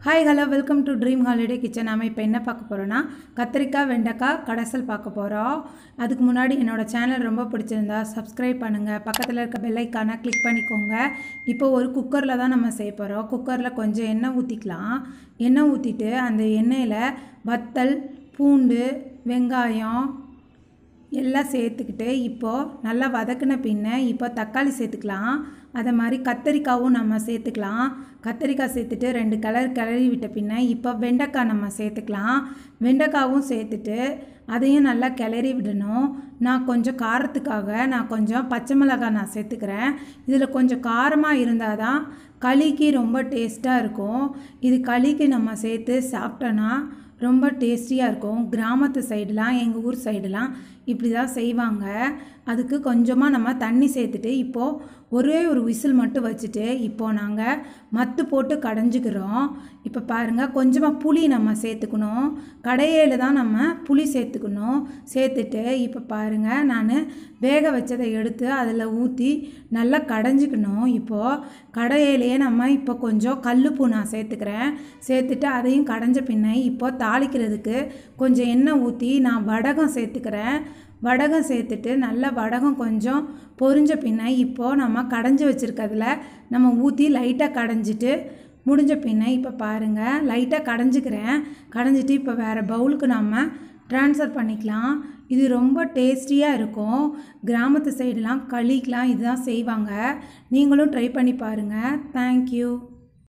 hi hello welcome to dream holiday kitchen நாம இப்போ என்ன பார்க்க போகிறோன்னா கத்திரிக்காய் வெண்டைக்காய் கடைசல் பார்க்க போகிறோம் அதுக்கு முன்னாடி என்னோடய சேனல் ரொம்ப பிடிச்சிருந்தா சப்ஸ்கிரைப் பண்ணுங்கள் பக்கத்தில் இருக்க பெல் ஐக்கானை கிளிக் பண்ணிக்கோங்க இப்போ ஒரு குக்கரில் தான் நம்ம செய்ய போகிறோம் குக்கரில் கொஞ்சம் எண்ணெய் ஊற்றிக்கலாம் எண்ணெய் ஊற்றிட்டு அந்த எண்ணெயில் வத்தல் பூண்டு வெங்காயம் எல்லாம் சேர்த்துக்கிட்டு இப்போது நல்லா வதக்கின பின்ன இப்போ தக்காளி சேர்த்துக்கலாம் அதை மாதிரி கத்தரிக்காவும் நம்ம சேர்த்துக்கலாம் கத்தரிக்காய் சேர்த்துட்டு ரெண்டு கலர் கிளறி விட்ட பின்ன இப்போ வெண்டைக்காய் நம்ம சேர்த்துக்கலாம் வெண்டைக்காவும் சேர்த்துட்டு அதையும் நல்லா கிளறி விடணும் நான் கொஞ்சம் காரத்துக்காக நான் கொஞ்சம் பச்சை மிளகாய் நான் சேர்த்துக்கிறேன் இதில் கொஞ்சம் காரமாக இருந்தால் தான் களிக்கு ரொம்ப டேஸ்ட்டாக இருக்கும் இது களிக்கு நம்ம சேர்த்து சாப்பிட்டோன்னா ரொம்ப டேஸ்டியாக இருக்கும் கிராமத்து சைடுலாம் எங்கள் ஊர் சைடுலாம் இப்படி தான் செய்வாங்க அதுக்கு கொஞ்சமாக நம்ம தண்ணி சேர்த்துட்டு இப்போது ஒரே ஒரு விசில் மட்டும் வச்சுட்டு இப்போது நாங்கள் மத்து போட்டு கடைஞ்சிக்கிறோம் இப்போ பாருங்கள் கொஞ்சமாக புளி நம்ம சேர்த்துக்கணும் கடையில் தான் நம்ம புளி சேர்த்துக்கணும் சேர்த்துட்டு இப்போ பாருங்கள் நான் வேக வச்சதை எடுத்து அதில் ஊற்றி நல்லா கடைஞ்சிக்கணும் இப்போது கடையிலேயே நம்ம இப்போ கொஞ்சம் கல்லுப்பூ நான் சேர்த்துக்கிறேன் சேர்த்துட்டு அதையும் கடைஞ்ச பின்ன இப்போ தாளிக்கிறதுக்கு கொஞ்சம் எண்ணெய் ஊற்றி நான் வடகம் சேர்த்துக்கிறேன் வடகம் சேர்த்துட்டு நல்லா வடகம் கொஞ்சம் பொரிஞ்ச பின்ன இப்போது நம்ம கடைஞ்சி வச்சுருக்கிறதுல நம்ம ஊற்றி லைட்டாக கடைஞ்சிட்டு முடிஞ்ச பின்ன இப்போ பாருங்கள் லைட்டாக கடைஞ்சிக்கிறேன் கடைஞ்சிட்டு இப்போ வேறு பவுலுக்கு நம்ம ட்ரான்ஸ்ஃபர் பண்ணிக்கலாம் இது ரொம்ப டேஸ்டியாக இருக்கும் கிராமத்து சைடுலாம் களிக்கெலாம் இதுதான் செய்வாங்க நீங்களும் ட்ரை பண்ணி பாருங்கள் தேங்க்யூ